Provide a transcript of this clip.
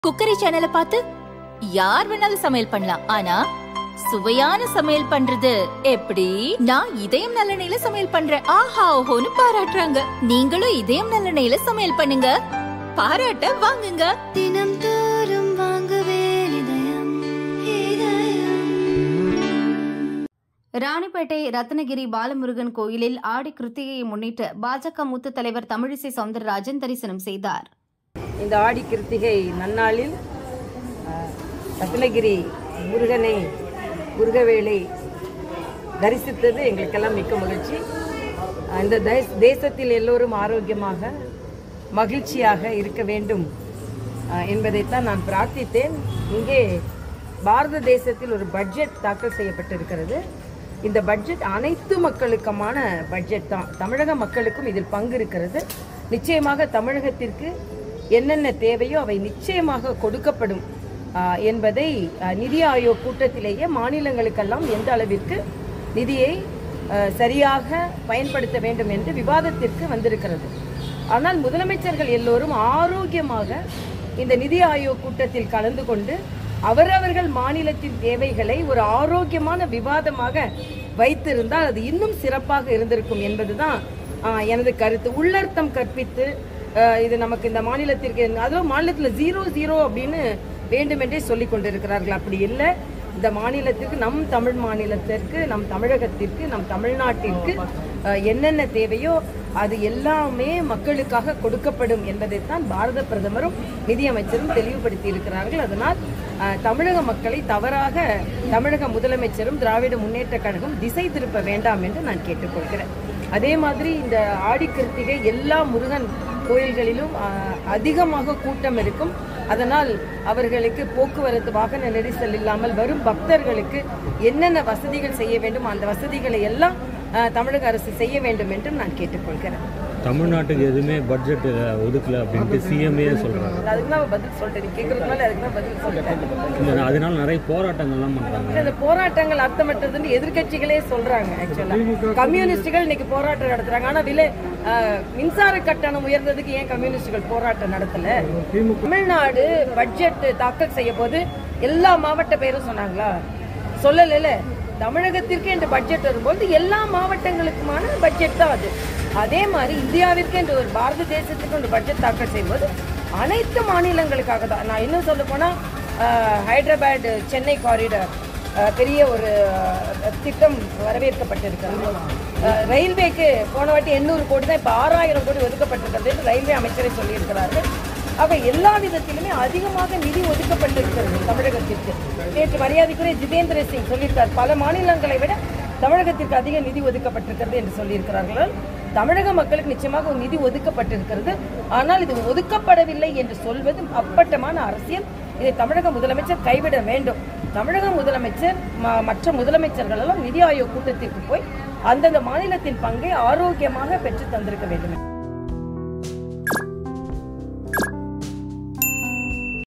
cookery சேனலை பார்த்து யார் வேணாலும் சமையல் பண்ணலாம் ஆனா சுவையான சமையல் பண்றது எப்படி நான் இதயம் நல்லெண்ணெயில சமையல் பண்றேன் ஆஹா ஓஹோன்னு பாராட்டுறாங்க நீங்களும் இதயம் நல்லெண்ணெயில சமையல் பண்ணுங்க பாராட்ட வாங்குங்க தினம் தோறும் வாங்குவே இதயம் இதயம் ராணிப்பேட்டை ரத்னகிரி பாலமுருகன் கோயிலில் ஆடி கிருத்திகையை முன்னிட்டு பாஜக மூத்த தலைவர் தமிழிசை சவுந்தரராஜன் தரிசனம் செய்தார் இந்த ஆடி கிருத்திகை நன்னாளில் அஹ், ரத்னகிரி முருகனை முருகவேளை தரிசித்தது எங்களுக்கெல்லாம் மிக்க மகிழ்ச்சி அஹ், இந்த தேச- தேசத்தில் எல்லோரும் ஆரோக்கியமாக மகிழ்ச்சியாக இருக்க வேண்டும் அஹ், என்பதைத்தான் நான் பிரார்த்தித்தேன் இங்கே பாரத தேசத்தில் ஒரு பட்ஜெட் தாக்கல் செய்யப்பட்டிருக்கிறது இந்த பட்ஜெட் அனைத்து மக்களுக்குமான பட்ஜெட் தான் தமிழக மக்களுக்கும் இதில் பங்கு இருக்கிறது நிச்சயமாக தமிழகத்திற்கு என்னென்ன தேவையோ அவை நிச்சயமாக கொடுக்கப்படும் ஆஹ், என்பதை ஆஹ், நிதி ஆயோக் கூட்டத்திலேயே மாநிலங்களுக்கெல்லாம் எந்த அளவிற்கு நிதியை ஆஹ், சரியாக பயன்படுத்த வேண்டும் என்று விவாதத்திற்கு வந்திருக்கிறது ஆனால் முதலமைச்சர்கள் எல்லோரும் ஆரோக்கியமாக இந்த நிதி ஆயோக் கூட்டத்தில் கலந்து கொண்டு அவரவர்கள் மாநிலத்தின் தேவைகளை ஒரு ஆரோக்கியமான விவாதமாக வைத்திருந்தால் அது இன்னும் சிறப்பாக இருந்திருக்கும் என்பதுதான் ஆஹ், எனது கருத்து உள்ளர்த்தம் கற்பித்து ஆஹ், இது நமக்கு இந்த மாநிலத்திற்கு அதுவும் மாநிலத்தில் ஜீரோ ஜீரோ அப்படின்னு வேண்டுமென்றே சொல்லி கொண்டிருக்கிறார்கள் அப்படி இல்லை இந்த மாநிலத்திற்கு நம் தமிழ் மாநிலத்திற்கு நம் தமிழகத்திற்கு நம் தமிழ்நாட்டிற்கு அஹ், என்னென்ன தேவையோ அது எல்லாமே மக்களுக்காக கொடுக்கப்படும் என்பதைத்தான் பாரத பிரதமரும் நிதியமைச்சரும் தெளிவுபடுத்தி இருக்கிறார்கள் அதனால் அஹ், தமிழக மக்களை தவறாக தமிழக முதலமைச்சரும் திராவிட முன்னேற்ற கழகம் திசை திருப்ப வேண்டாம் என்று நான் கேட்டுக்கொள்கிறேன் அதே மாதிரி இந்த ஆடி கிருத்திகை எல்லா முருகன் கோயில்களிலும் அஹ், அதிகமாக கூட்டம் இருக்கும் அதனால் அவர்களுக்கு போக்குவரத்து வாகன நெரிசல் இல்லாமல் வரும் பக்தர்களுக்கு என்னென்ன வசதிகள் செய்ய வேண்டும் அந்த வசதிகளை எல்லாம் அஹ், தமிழக அரசு செய்ய வேண்டும் என்று நான் கேட்டுக்கொள்கிறேன் தமிழ்நாட்டுக்கு எதுவுமே பட்ஜெட் ஒதுக்கல அப்படின்ட்டு சிஎம்ஏ சொல்றாங்க அதுக்கு தான் பதில் சொல்லிட்டேன் நீ கேட்கறதுனால அதுக்கு தான் பதில் சொல்லிட்டேன் இந்த அதனால நிறைய போராட்டங்கள்லாம் பண்றாங்க இந்த போராட்டங்கள் அர்த்தமற்றதுன்னு எதிர்க்கட்சிகளே சொல்றாங்க ஆக்சுவலா கம்யூனிஸ்டுகள் இன்னைக்கு போராட்டம் நடத்துறாங்க ஆனா விலை அஹ், மின்சார கட்டணம் உயர்ந்ததுக்கு ஏன் கம்யூனிஸ்டுகள் போராட்டம் நடத்தல தமிழ்நாடு பட்ஜெட் தாக்கல் செய்ய போது எல்லா மாவட்ட பேரும் சொன்னாங்களா சொல்லல தமிழகத்திற்கு என்று பட்ஜெட் வரும்போது எல்லா மாவட்டங்களுக்குமான பட்ஜெட் தான் அது அதே மாதிரி இந்தியாவிற்கு என்று ஒரு பாரத தேசத்துக்கு ஒரு பட்ஜெட் தாக்கல் செய்யும்போது அனைத்து மாநிலங்களுக்காக தான் நான் இன்னும் சொல்ல போனா அஹ், ஹைதராபாத் சென்னை காரிடார் அஹ், பெரிய ஒரு அஹ், திட்டம் வரவேற்கப்பட்டிருக்கிறது அஹ், ரயில்வேக்கு போன வாட்டி எண்ணூறு கோடி தான் இப்போ ஆறாயிரம் கோடி ஒதுக்கப்பட்டிருக்கிறது என்று ரயில்வே அமைச்சரை சொல்லியிருக்கிறார்கள் ஆக எல்லா விதத்திலுமே அதிகமாக நிதி ஒதுக்கப்பட்டிருக்கிறது தமிழகத்திற்கு நேற்று மரியாதைக்குரிய ஜிதேந்திர சிங் சொல்லியிருக்கார் பல மாநிலங்களை விட தமிழகத்திற்கு அதிக நிதி ஒதுக்கப்பட்டிருக்கிறது என்று சொல்லியிருக்கிறார்கள் தமிழக மக்களுக்கு நிச்சயமாக ஒரு நிதி ஒதுக்கப்பட்டிருக்கிறது ஆனால் இது ஒதுக்கப்படவில்லை என்று சொல்வது அப்பட்டமான அரசியல் இதை தமிழக முதலமைச்சர் கைவிட வேண்டும் தமிழக முதலமைச்சர் ம- மற்ற முதலமைச்சர்கள் எல்லாம் நிதி ஆயோக் கூட்டத்திற்கு போய் அந்தந்த மாநிலத்தின் பங்கை ஆரோக்கியமாக பெற்று தந்திருக்க வேண்டும்